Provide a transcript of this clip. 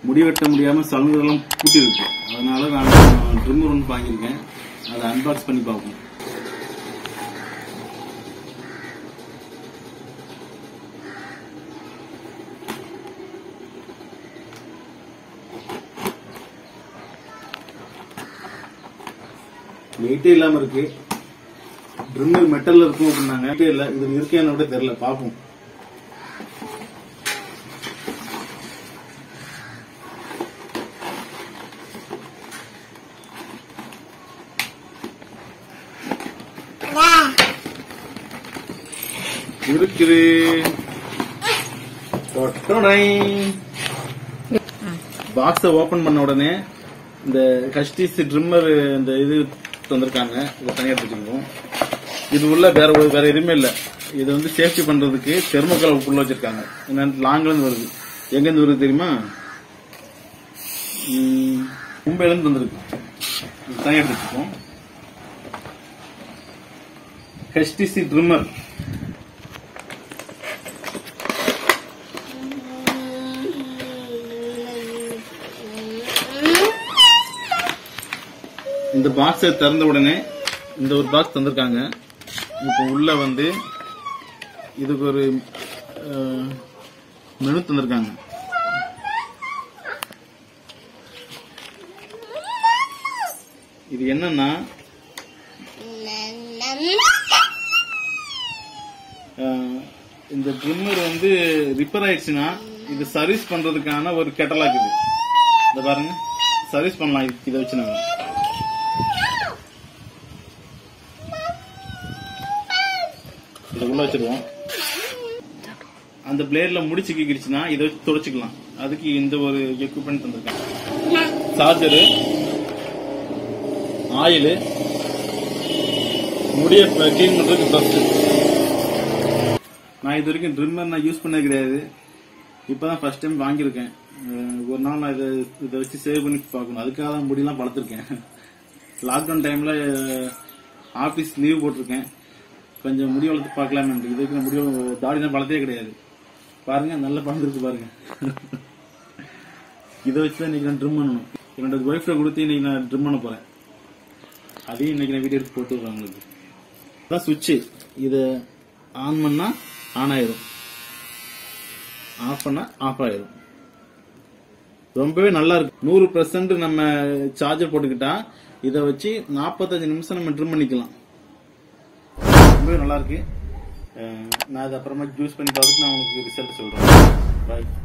முடி வெட்ட முடியாம சலுகைலாம் கூட்டி இருக்கு அதனால நான் ட்ரிம்மர் ஒன்று வாங்கியிருக்கேன் அதை அன்பாக்ஸ் பண்ணி பார்ப்போம் வெயிட்டே இல்லாம இருக்கு ட்ரிம்மர் மெட்டல்ல இருக்கும் அப்படின்னாங்க வெயிட்டே இல்ல இது இருக்கையான்னு கூட தெரியல பார்ப்போம் இருக்குது பாக்ஸ ஓபன் பண்ண உடனே இந்த கஸ்டிஸ் ட்ரிம்மர் இந்த இது தந்திருக்காங்க இதை தனியா எடுத்து வச்சிருக்கோம் இது உள்ள வேற ஒரு- வேற எதுவுமே இல்ல இது வந்து சேஃப்டி பண்றதுக்கு தெர்மோக்கல் உள்ள வச்சிருக்காங்க ஏன்னா லாங்ல இருந்து வருது எங்க இருந்து வருது தெரியுமா ம், மும்பைல இருந்து வந்திருக்கு இது தனியா எடுத்து வச்சிருக்கோம் ஹெச்டிசி ட்ரிம்மர் இந்த பாக்ஸை திறந்த உடனே இந்த ஒரு பாக்ஸ் தந்திருக்காங்க இப்போ உள்ள வந்து இதுக்கு ஒரு மெனு தந்திருக்காங்க இது என்னன்னா அஹ், இந்த ட்ரிம்மர் வந்து ரிப்பேர் ஆயிடுச்சுன்னா இது சர்வீஸ் பண்றதுக்கான ஒரு கெட்டலாக் இது இந்த பாருங்க சர்வீஸ் பண்ணலாம் இது- இதை வச்சு நாங்க இதை உள்ள வச்சிருவோம் அந்த பிளேட்ல முடி சிக்கிக்கிடுச்சுன்னா இதை வச்சு துடைச்சுக்கலாம் அதுக்கு இந்த ஒரு எக்யூப்மெண்ட் தந்திருக்காங்க சார்ஜரு ஆயில் முடிய கிளீன் பண்றதுக்கு ப்ரஷ் நான் இது வரைக்கும் ட்ரிம்மர் நான் யூஸ் பண்ணது கிடையாது இப்பதான் ஃபர்ஸ்ட் டைம் வாங்கியிருக்கேன் அஹ் ஒரு நாள் நான் இதை இதை வச்சு சேவ் பண்ணி பார்க்கணும் அதுக்காக தான் முடியெல்லாம் வளர்த்துருக்கேன் லாக்டவுன் டைம்ல ஆபீஸ் லீவ் போட்டிருக்கேன் கொஞ்சம் முடி வளர்த்து பார்க்கலாமே இதுக்கு நான் முடி தாடிலாம் வளர்த்தே கிடையாது பாருங்க நல்ல பழந்திருக்கு பாருங்க இதை வச்சு தான் இன்னைக்கு நான் ட்ரிம் பண்ணணும் என்னோட ஒய்ஃப்ட கொடுத்து இன்னைக்கு நான் ட்ரிம் பண்ண போறேன் அதையும் இன்னைக்கு நான் வீடியோ எடுத்து போட்டு விடுறேன் உங்களுக்கு இதான் சுவிட்சு இதை ஆன் பண்ணா ஆன் ஆயிரும் ஆஃப் பண்ணா ஆஃப் ஆயிரும் ரொம்பவே நல்லா இருக்கு நூறு பெர்சன்ட் நம்ம சார்ஜர் போட்டுக்கிட்டா இதை வச்சு நாற்பத்தஞ்சு நிமிஷம் நம்ம ட்ரிம் பண்ணிக்கலாம் ரொம்பவே நல்லா இருக்கு அஹ் நான் அது அப்புறமா ஜூஸ் பண்ணி பார்த்துட்டு நான் உங்களுக்கு ரிசல்ட் சொல்றேன் பாய்